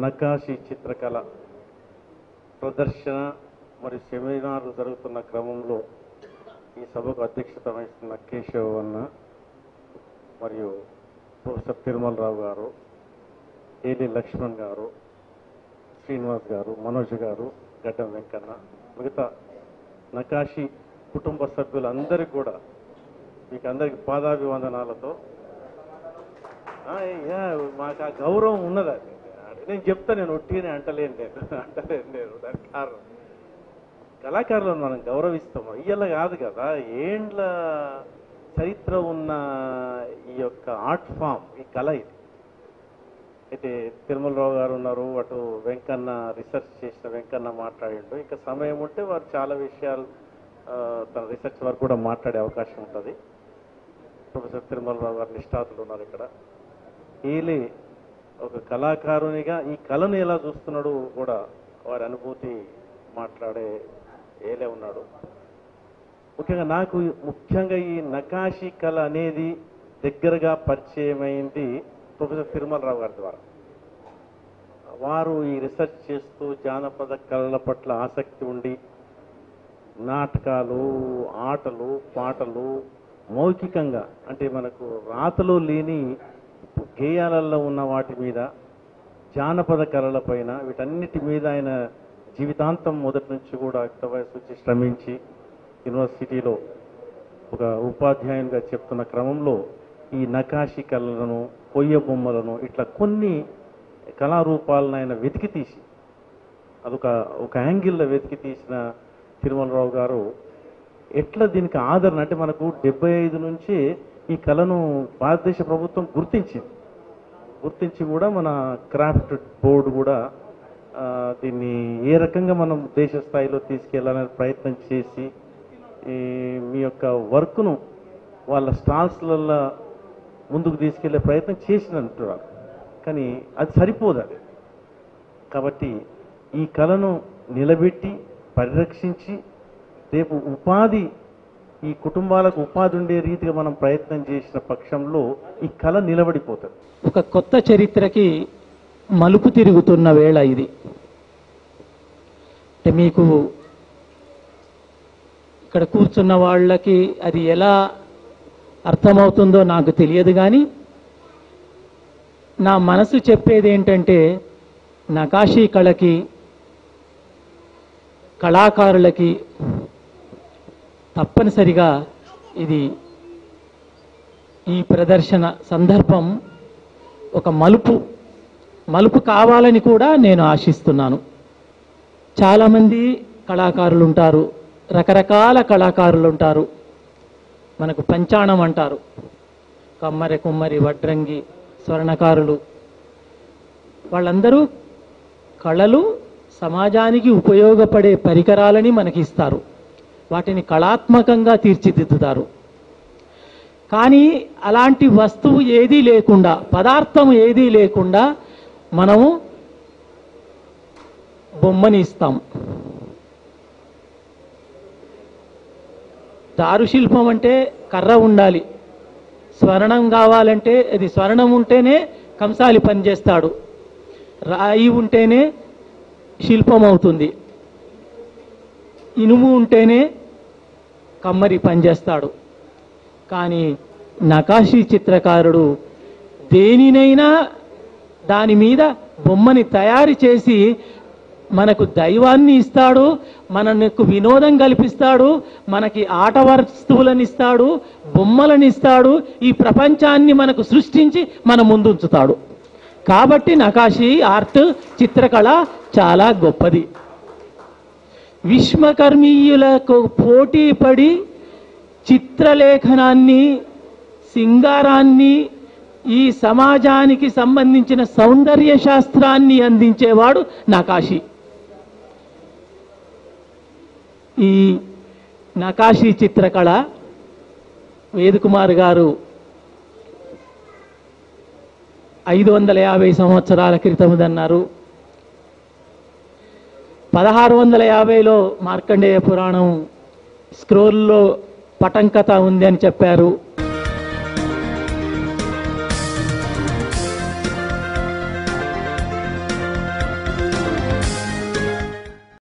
నకాశీ చిత్రకళ ప్రదర్శన మరియు సెమినార్లు జరుగుతున్న క్రమంలో ఈ సభకు అధ్యక్షత వహిస్తున్న కేశవ్ అన్న మరియు ప్రొఫెసర్ తిరుమలరావు గారు ఏలి లక్ష్మణ్ గారు శ్రీనివాస్ గారు మనోజ్ గారు గడ్డం వెంకన్న మిగతా నకాశి కుటుంబ సభ్యులందరికీ కూడా మీకు అందరికి పాదాభివందనాలతో ఆ, యా, మాకు ఆ గౌరవం ఉన్నది అది నేను చెప్తా నేను ఒట్టిగానే అంటలేను నేను అంటలేను నేను దానికి కారణం కళాకారులను మనం గౌరవిస్తాం ఇయ్యాల కాదు కదా ఏండ్ల చరిత్ర ఉన్న ఈ యొక్క ఆర్ట్ ఫామ్ ఈ కళ ఇది అయితే తిరుమలరావు గారు ఉన్నారు అటు వెంకన్న రీసెర్చ్ చేసిన వెంకన్న మాట్లాడిండు ఇంకా సమయం ఉంటే వారు చాలా విషయాలు ఆ, తన రీసెర్చ్ వరకు కూడా మాట్లాడే అవకాశం ఉంటుంది ప్రొఫెసర్ తిరుమలరావు గారు నిష్ఠాతులు ఉన్నారు ఇక్కడ ఈలి ఒక కళాకారునిగా ఈ కళను ఎలా చూస్తున్నాడు కూడా వారి అనుభూతి మాట్లాడే ఏలే ఉన్నాడు ముఖ్యంగా నాకు ముఖ్యంగా ఈ నకాశీ కళ అనేది దగ్గరగా పరిచయమైంది ప్రొఫెసర్ తిరుమలరావు గారి ద్వారా వారు ఈ రీసెర్చ్ చేస్తూ జానపద కళల పట్ల ఆసక్తి ఉండి నాటకాలు ఆటలు పాటలు మౌఖికంగా అంటే మనకు రాతలో లేని గేయాలలో ఉన్న వాటి మీద జానపద కళల పైన వీటన్నిటి మీద ఆయన జీవితాంతం మొదటి నుంచి కూడా యుక్త వయసు వచ్చి శ్రమించి యూనివర్సిటీలో ఒక ఉపాధ్యాయునిగా చెప్తున్న క్రమంలో ఈ నకాశీ కళలను కొయ్య బొమ్మలను ఇట్లా కొన్ని కళారూపాలను ఆయన వెతికి తీసి అదొక ఒక యాంగిల్లో వెతికి తీసిన తిరుమలరావు గారు ఎట్లా దీనికి ఆదరణ అంటే మనకు డెబ్బై ఐదు నుంచి ఈ కళను భారతదేశ ప్రభుత్వం గుర్తించింది గుర్తించి కూడా మన క్రాఫ్ట్ బోర్డు కూడా ఆ, దీన్ని ఏ రకంగా మనం దేశ స్థాయిలో తీసుకెళ్లాలనే ప్రయత్నం చేసి ఈ మీ యొక్క వర్క్ను వాళ్ళ స్టాల్స్లలో ముందుకు తీసుకెళ్లే ప్రయత్నం చేసినట్టున్నారు కానీ అది సరిపోదు అది కాబట్టి ఈ కళను నిలబెట్టి పరిరక్షించి రేపు ఉపాధి ఈ కుటుంబాలకు ఉపాధి ఉండే రీతిగా మనం ప్రయత్నం చేసిన పక్షంలో ఈ కళ నిలబడిపోతుంది ఒక కొత్త చరిత్రకి మలుపు తిరుగుతున్న వేళ ఇది అంటే మీకు ఇక్కడ కూర్చున్న వాళ్ళకి అది ఎలా అర్థమవుతుందో నాకు తెలియదు కానీ నా మనసు చెప్పేది ఏంటంటే నకాశీ కళకి కళాకారులకి తప్పనిసరిగా ఇది ఈ ప్రదర్శన సందర్భం ఒక మలుపు మలుపు కావాలని కూడా నేను ఆశిస్తున్నాను చాలామంది కళాకారులు ఉంటారు రకరకాల కళాకారులు ఉంటారు మనకు పంచాణం అంటారు కమ్మరి కుమ్మరి వడ్రంగి స్వర్ణకారులు వాళ్ళందరూ కళలు సమాజానికి ఉపయోగపడే పరికరాలని మనకి ఇస్తారు వాటిని కళాత్మకంగా తీర్చిదిద్దుతారు కానీ అలాంటి వస్తువు ఏదీ లేకుండా పదార్థం ఏదీ లేకుండా మనము బొమ్మని ఇస్తాం దారు శిల్పం అంటే కర్ర ఉండాలి స్వర్ణం కావాలంటే అది స్వర్ణం ఉంటేనే కంసాలి పనిచేస్తాడు రాయి ఉంటేనే శిల్పం అవుతుంది ఇనుము ఉంటేనే కమ్మరి పనిచేస్తాడు కానీ నకాశీ చిత్రకారుడు దేనినైనా దాని మీద బొమ్మని తయారు చేసి మనకు దైవాన్ని ఇస్తాడు మనకు వినోదం కల్పిస్తాడు మనకి ఆట వస్తువులను ఇస్తాడు బొమ్మలను ఇస్తాడు ఈ ప్రపంచాన్ని మనకు సృష్టించి మన ముందుంచుతాడు కాబట్టి నకాశీ ఆర్ట్ చిత్రకళ చాలా గొప్పది విశ్వకర్మీయులకు పోటీ పడి చిత్రలేఖనాన్ని సింగారాన్ని ఈ సమాజానికి సంబంధించిన సౌందర్య శాస్త్రాన్ని అందించేవాడు నకాశి ఈ నకాశీ చిత్రకళ వేదకుమార్ గారు ఐదు వందల యాభై సంవత్సరాల క్రితముదన్నారు పదహారు వందల యాభైలో మార్కండేయ పురాణం స్క్రోల్లో పటంకథ ఉంది అని చెప్పారు